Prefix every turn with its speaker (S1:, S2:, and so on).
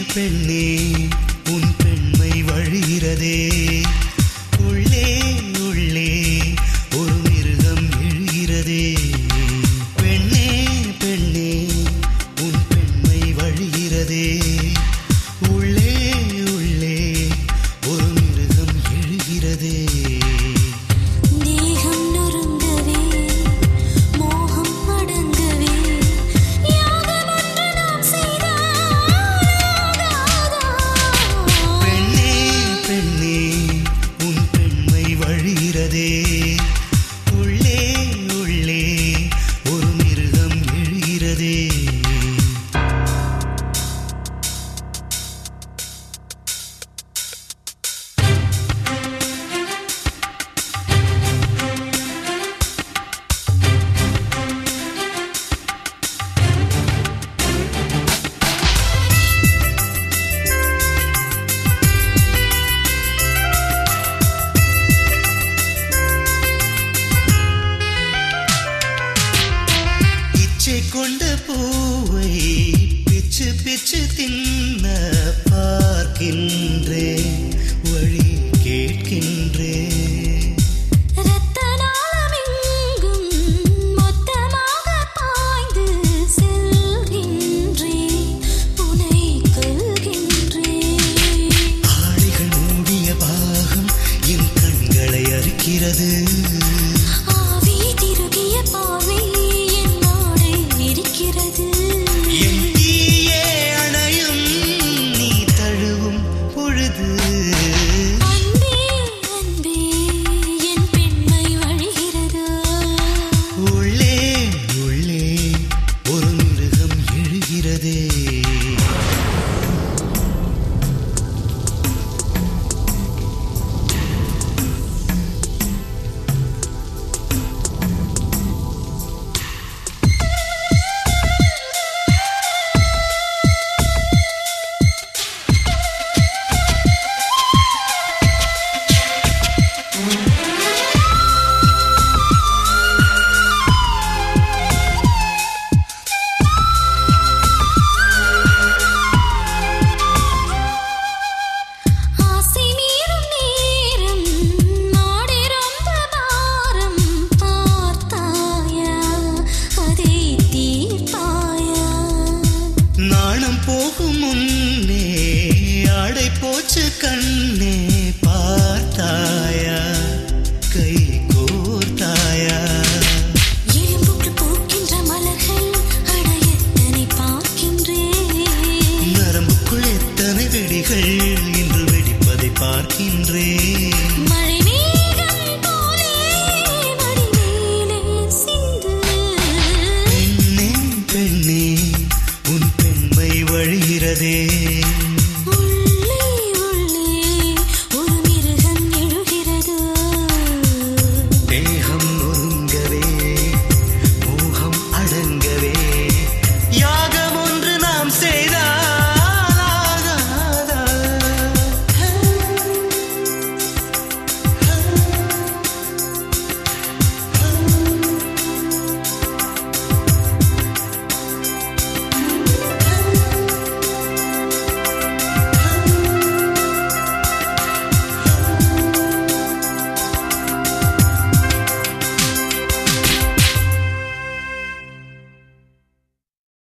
S1: பெண்ணே உன் பெண்மை வழிகிறதே உள்ளே உள்ளே ஒரு மிருகம் எழுகிறதே பெண்ணே பெண்ணே உன் பெண்மை வழிகிறதே உள்ளே உள்ளே ஒரு மிருகம் எழுகிறதே
S2: தேகம் நொறுங்கவே மோகம் அடங்கவே யாகம் ஒன்று நாம் செய்தாராகாதா
S1: பெண்ணே பெண்ணே உன் பெண்மை வழிகிறதே உள்ளே உள்ளே ஒரு மிருகம் எழுகிறதே இச்சை கொண்ட பூவை பிச்சு பிச்சு தின்ன பார்க்கின்றேன் வழி கேட்கின்றேன்
S2: இரத்த நாளமெங்கும் மொத்தமாக பாய்ந்து செல்கின்றேன் உனை கொள்கின்றேன்
S1: ஆடைகள் மூடிய பாகம் என் கண்களை அறுக்கிறது
S2: ஆவி திருகிய பார்வை என் நாடை இருக்கிறது
S1: என் தீயே அணையும் நீ தழுவும் பொழுது
S2: அன்பே அன்பே என் பெண்மை வழிகிறதா
S1: உள்ளே உள்ளே ஒரு மிருகம் எழுகிறதே
S2: ஆசை மீறும் நேரம் நாடே ரொம்ப பாரம் பார்த்தாயா அதை தீர்ப்பாயா
S1: நாணம் போகும் முன்னே ஆடை போச்சு கண்ணே